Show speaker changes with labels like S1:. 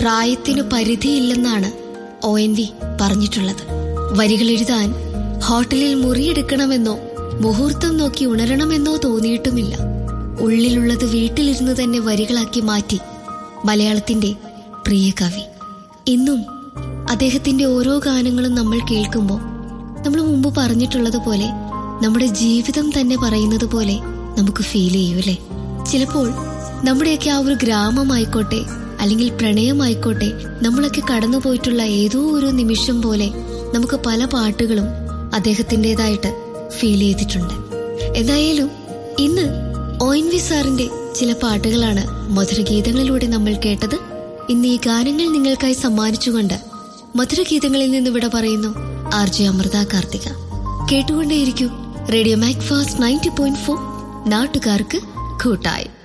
S1: പ്രായത്തിനു പരിധിയില്ലെന്നാണ് O N V പറഞ്ഞിട്ടുള്ളത് വരികൾ എഴുതാൻ ഹോട്ടലിൽ മുറിയെടുക്കണമെന്നോ മുഹൂർത്തം നോക്കി ഉണരണമെന്നോ തോന്നിയിട്ടുമില്ല ഉള്ളിലുള്ളത് വീട്ടിലിരുന്ന് തന്നെ വരികളാക്കി മാറ്റി മലയാളത്തിന്റെ പ്രിയ കവി ഇന്നും അദ്ദേഹത്തിന്റെ ഓരോ ഗാനങ്ങളും നമ്മൾ കേൾക്കുമ്പോൾ നമ്മൾ മുമ്പ് പറഞ്ഞിട്ടുള്ളതുപോലെ നമ്മുടെ ജീവിതം തന്നെ പറയുന്നത് പോലെ നമുക്ക് ഫീൽ ചെയ്യും അല്ലേ ചിലപ്പോൾ നമ്മുടെയൊക്കെ ആ ഒരു ഗ്രാമമായിക്കോട്ടെ അല്ലെങ്കിൽ പ്രണയമായിക്കോട്ടെ നമ്മളൊക്കെ കടന്നുപോയിട്ടുള്ള ഏതോ ഒരു നിമിഷം പോലെ നമുക്ക് പല പാട്ടുകളും അദ്ദേഹത്തിൻ്റെതായിട്ട് ഫീൽ ചെയ്തിട്ടുണ്ട് എന്തായാലും ഇന്ന് ഒ എൻ വി സാറിന്റെ ചില പാട്ടുകളാണ് മധുരഗീതങ്ങളിലൂടെ നമ്മൾ കേട്ടത് ഇന്ന് ഈ ഗാനങ്ങൾ നിങ്ങൾക്കായി സമ്മാനിച്ചുകൊണ്ട് മധുരഗീതങ്ങളിൽ നിന്ന് ഇവിടെ പറയുന്നു ആർ ജെ അമൃത കാർത്തിക കേട്ടുകൊണ്ടേയിരിക്കൂ radio Macfast ninety point four നാട്ടുകാർക്ക് കൂട്ടായി